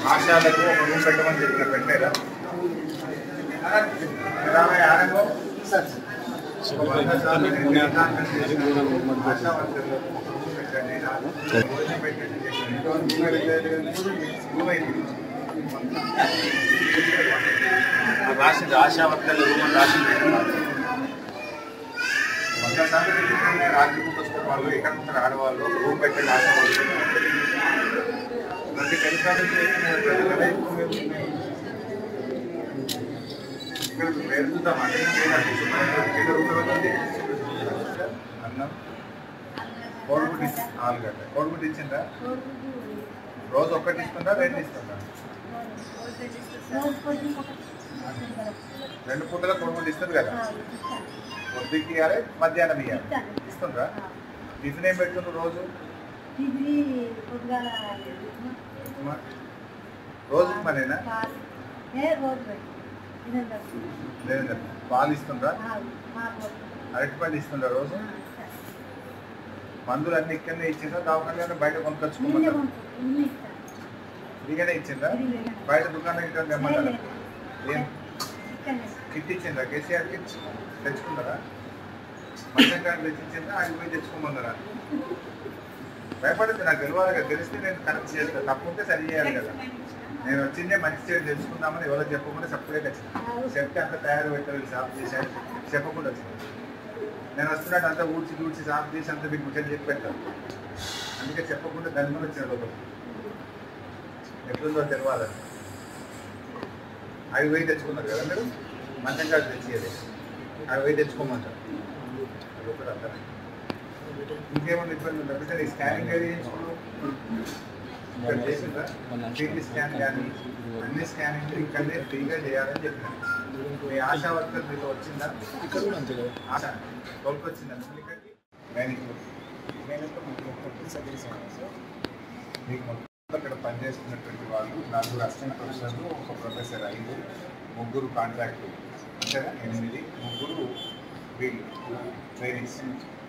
ఆశాలకు ఒక రూమ్ పెట్టమని చెప్పిన పెట్టలేదా రామయ్య ఆనందం ఒక వంద శాతం ఆశా వర్కర్లకు ఒక రూమ్ పెట్టండి నాకు భోజనం పెట్టండి చెప్పండి. ఇంతవరకు రూమే పెట్టలేదు కదా. రూమ్ అయింది. ఆ రాసింది ఆశా వర్కర్ల రూమ్ అని రాసింది వంద శాతం ఎందుకంటే రాత్రి పూట వస్తారు వాళ్ళు ఎక్కడ ఉంటారు ఆడవాళ్ళు ఒక రూమ్ పెట్టండి ఆశా వర్కర్లు ప్రతి టెలికాలింగ్ ప్రజలనే ఎక్కువ మేము ఇక్కడ పేరుద్దాం అంటే కింద రూమ్ వెళ్ళండి అన్నం కోడిగుడ్డు ఇచ్చి నాలుగు గంటల కోడిగుడ్డు ఇచ్చిందా రోజు ఒక్కటి ఇస్తుందా రెండు ఇస్తుందా రెండు పూటల కోడిగుడ్డు ఇస్తుంది కదా పొద్దుకి ఇవ్వాలి మధ్యాహ్నం ఇవ్వాలి ఇస్తుండ్రా టిఫిన్ ఏం పెడుతుండ్రు రోజు డిగ్రీ పొద్దుగాల ఉప్మా? రోజు ఉప్మానేనా ఏ రోజు పెట్టి ఇదంతా లేదు పాలు ఇస్తుండ్రా మాకు అరటిపండు ఇస్తుండ్రా రోజు మందులు అన్ని ఇక్కడనే ఇచ్చిందా దవాఖాన బయట కొనుకొచ్చుకోమంటారు ఫ్రీగానే ఇచ్చిందా బయట దుకాణం ఇక్కడ తెమ్మంటారా ఏం కిట్ ఇచ్చిందా కేసీఆర్ కిట్ తెచ్చుకున్నారా మధ్యాహ్నం కార్డు తెచ్చిచ్చిందా ఆయన పోయి తెచ్చుకోమన్నారా భయపడద్దు నాకు తెలియాలి కదా తెలిస్తే నేను కరెక్ట్ చేస్తాను తప్పు ఉంటే సరి చేయాలి కదా నేను వచ్చిందే మంచి చేసి తెలుసుకుందామని ఎవరో చెప్పకుండా సపరేట్ వచ్చింది చెప్తే అంత తయారు పెట్టారు సాఫ్ చేశారు చెప్పకుండా వచ్చింది నేను వస్తున్నట్టు అంతా ఊడ్చి ఊడ్చి సాఫ్ చేసి అంతా మీకు ముచ్చట చెప్పి పెట్టాను అందుకే చెప్పకుండా దాని మీద వచ్చిన లోపల ఎట్లుందో తెలియాలి అవి పోయి తెచ్చుకున్నారు కదా మీరు మంచం కాదు తెచ్చేది అవి పోయి తెచ్చుకోమంటారు అది ఒకటి అర్థమే ఇంకేమన్నా ఇబ్బంది ఉందా అంటే ఈ స్కానింగ్ ఏది చేయించుకోవడం ఇక్కడ చేసిందా సిటీ స్కాన్ కానీ అన్ని స్కానింగ్ ఇక్కడనే ఫ్రీగా చేయాలని చెప్పినాను మీ ఆశా వర్కర్ మీతో వచ్చిందా ఇక్కడ కూడా అంతే కదా ఆశ తోలుకొచ్చిందా మిమ్మల్ని ఇక్కడికి మేనేజ్మెంట్ మీకు మొత్తం అక్కడ పనిచేస్తున్నటువంటి వాళ్ళు నలుగురు అసిస్టెంట్ ప్రొఫెసర్లు ఒక ప్రొఫెసర్ ఐదు ముగ్గురు కాంట్రాక్టు అంతేనా ఎనిమిది ముగ్గురు వీళ్ళు ట్రైనింగ్స్